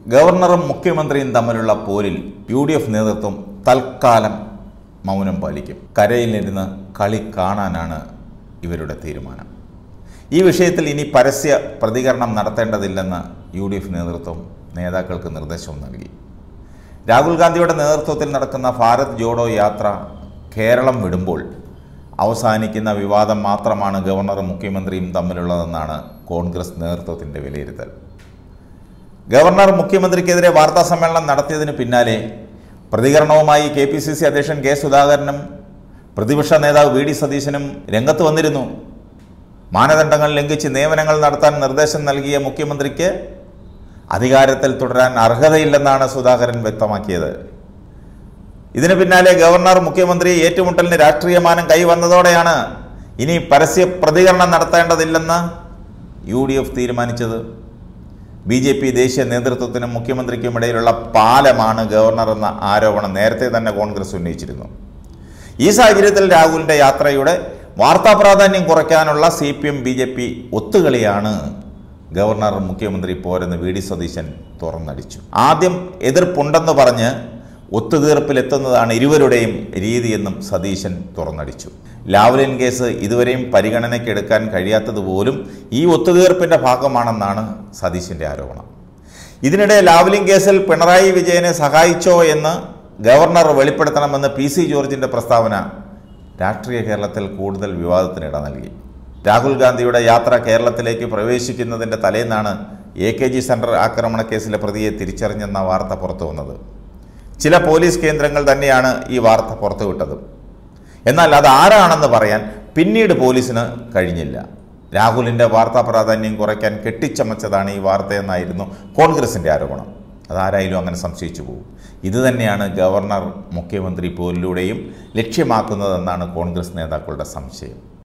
ഗവർണറും മുഖ്യമന്ത്രിയും തമ്മിലുള്ള പോരിൽ യു ഡി എഫ് നേതൃത്വം തൽക്കാലം മൗനം പാലിക്കും കരയിലിരുന്ന് കളി കാണാനാണ് ഇവരുടെ തീരുമാനം ഈ വിഷയത്തിൽ ഇനി പരസ്യ പ്രതികരണം നടത്തേണ്ടതില്ലെന്ന് യു ഡി എഫ് നേതൃത്വം നേതാക്കൾക്ക് നിർദ്ദേശവും നൽകി രാഹുൽ ഗാന്ധിയുടെ നേതൃത്വത്തിൽ നടക്കുന്ന ഭാരത് ജോഡോ യാത്ര കേരളം വിടുമ്പോൾ അവസാനിക്കുന്ന വിവാദം മാത്രമാണ് ഗവർണറും മുഖ്യമന്ത്രിയും തമ്മിലുള്ളതെന്നാണ് കോൺഗ്രസ് നേതൃത്വത്തിൻ്റെ വിലയിരുത്തൽ ഗവർണർ മുഖ്യമന്ത്രിക്കെതിരെ വാർത്താ സമ്മേളനം നടത്തിയതിന് പിന്നാലെ പ്രതികരണവുമായി കെ പി സി സി അധ്യക്ഷൻ കെ സുധാകരനും പ്രതിപക്ഷ നേതാവ് വി ഡി സതീശനും രംഗത്ത് വന്നിരുന്നു മാനദണ്ഡങ്ങൾ ലംഘിച്ച് നിയമനങ്ങൾ നടത്താൻ നിർദ്ദേശം നൽകിയ മുഖ്യമന്ത്രിക്ക് അധികാരത്തിൽ തുടരാൻ അർഹതയില്ലെന്നാണ് സുധാകരൻ വ്യക്തമാക്കിയത് ഇതിനു പിന്നാലെ ഗവർണർ മുഖ്യമന്ത്രി ഏറ്റുമുട്ടലിന് രാഷ്ട്രീയമാനം കൈവന്നതോടെയാണ് ഇനി പരസ്യ പ്രതികരണം നടത്തേണ്ടതില്ലെന്ന് യു ഡി എഫ് തീരുമാനിച്ചത് ബി ജെ പി ദേശീയ നേതൃത്വത്തിനും മുഖ്യമന്ത്രിക്കും ഇടയിലുള്ള പാലമാണ് ഗവർണർ എന്ന ആരോപണം നേരത്തെ തന്നെ കോൺഗ്രസ് ഉന്നയിച്ചിരുന്നു ഈ സാഹചര്യത്തിൽ രാഹുലിൻ്റെ യാത്രയുടെ വാർത്താ പ്രാധാന്യം കുറയ്ക്കാനുള്ള C P M B J P ഒത്തുകളിയാണ് ഗവർണർ മുഖ്യമന്ത്രി പോരെന്ന് വി ഡി സതീശൻ തുറന്നടിച്ചു ആദ്യം എതിർപ്പുണ്ടെന്ന് പറഞ്ഞ് ഒത്തുതീർപ്പിലെത്തുന്നതാണ് ഇരുവരുടെയും രീതിയെന്നും സതീശൻ തുറന്നടിച്ചു ലാവ്ലിൻ കേസ് ഇതുവരെയും പരിഗണനയ്ക്കെടുക്കാൻ കഴിയാത്തതുപോലും ഈ ഒത്തുതീർപ്പിൻ്റെ ഭാഗമാണെന്നാണ് സതീശൻ്റെ ആരോപണം ഇതിനിടെ ലാവ്ലിൻ കേസിൽ പിണറായി വിജയനെ സഹായിച്ചോ എന്ന് ഗവർണർ വെളിപ്പെടുത്തണമെന്ന് പി സി ജോർജിൻ്റെ പ്രസ്താവന രാഷ്ട്രീയ കേരളത്തിൽ കൂടുതൽ വിവാദത്തിനിട നൽകി രാഹുൽ ഗാന്ധിയുടെ യാത്ര കേരളത്തിലേക്ക് പ്രവേശിക്കുന്നതിൻ്റെ തലേന്നാണ് എ കെ ജി സെൻറ്റർ ആക്രമണ കേസിലെ പ്രതിയെ തിരിച്ചറിഞ്ഞെന്ന വാർത്ത പുറത്തു വന്നത് ചില പോലീസ് കേന്ദ്രങ്ങൾ തന്നെയാണ് ഈ വാർത്ത പുറത്തുവിട്ടത് എന്നാൽ അത് ആരാണെന്ന് പറയാൻ പിന്നീട് പോലീസിന് കഴിഞ്ഞില്ല രാഹുലിൻ്റെ വാർത്താ പ്രാധാന്യം കുറയ്ക്കാൻ കെട്ടിച്ചമച്ചതാണ് ഈ വാർത്തയെന്നായിരുന്നു കോൺഗ്രസിൻ്റെ ആരോപണം അതാരായാലും അങ്ങനെ സംശയിച്ചു പോകും ഇതുതന്നെയാണ് ഗവർണർ മുഖ്യമന്ത്രി പോരിലൂടെയും ലക്ഷ്യമാക്കുന്നതെന്നാണ് കോൺഗ്രസ് നേതാക്കളുടെ സംശയം